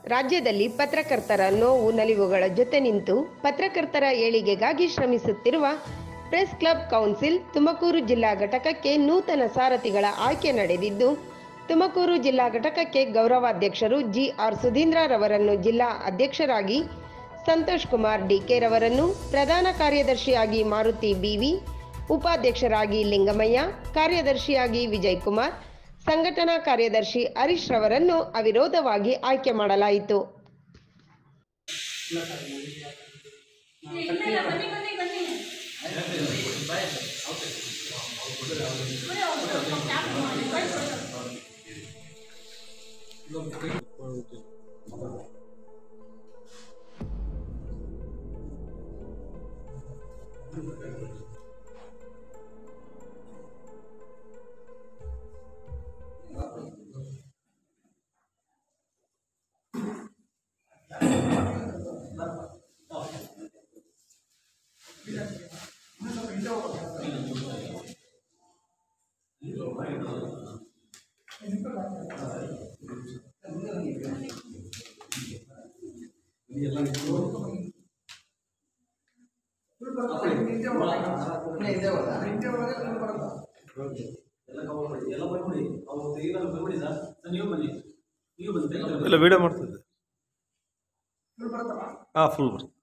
ರಾಜ್ಯದಲ್ಲಿ ಪತ್ರಕರ್ತರ ನೋವು ನಲಿವುಗಳ ಜೊತೆ ನಿಂತು ಪತ್ರಕರ್ತರ ಏಳಿಗೆಗಾಗಿ ಶ್ರಮಿಸುತ್ತಿರುವ ಪ್ರೆಸ್ ಕ್ಲಬ್ ಕೌನ್ಸಿಲ್ ತುಮಕೂರು ಜಿಲ್ಲಾ ಘಟಕಕ್ಕೆ ನೂತನ ಸಾರಥಿಗಳ ಆಯ್ಕೆ ನಡೆದಿದ್ದು ತುಮಕೂರು ಜಿಲ್ಲಾ ಘಟಕಕ್ಕೆ ಗೌರವಾಧ್ಯಕ್ಷರು ಜಿ ಆರ್ ಸುಧೀಂದ್ರರವರನ್ನು ಜಿಲ್ಲಾ ಅಧ್ಯಕ್ಷರಾಗಿ ಸಂತೋಷ್ ಕುಮಾರ್ ಡಿಕೆ ರವರನ್ನು ಪ್ರಧಾನ ಕಾರ್ಯದರ್ಶಿಯಾಗಿ ಮಾರುತಿ ಬಿವಿ ಉಪಾಧ್ಯಕ್ಷರಾಗಿ ಲಿಂಗಮಯ್ಯ ಕಾರ್ಯದರ್ಶಿಯಾಗಿ ವಿಜಯ್ ಕುಮಾರ್ ಸಂಘಟನಾ ಕಾರ್ಯದರ್ಶಿ ಹರೀಶ್ ರವರನ್ನು ಅವಿರೋಧವಾಗಿ ಆಯ್ಕೆ ಮಾಡಲಾಯಿತು ಎಲ್ಲ ಕವರ್ ಮಾಡಿ ಎಲ್ಲ ಬರ್ಬಿಡಿ ಅವ್ರು ತೆಗಿದಾಗ ಬರ್ಬಿಡಿ ಸರ್ ಸರ್ ನೀವು ಬನ್ನಿ ನೀವು ಬನ್ನಿ ತೆಗಿತಾರೆ ಇಲ್ಲ ವಿಡಿಯೋ ಮಾಡ್ತಿದ್ದೆ ಹಾಂ ಫುಲ್ ಬರ್ತದೆ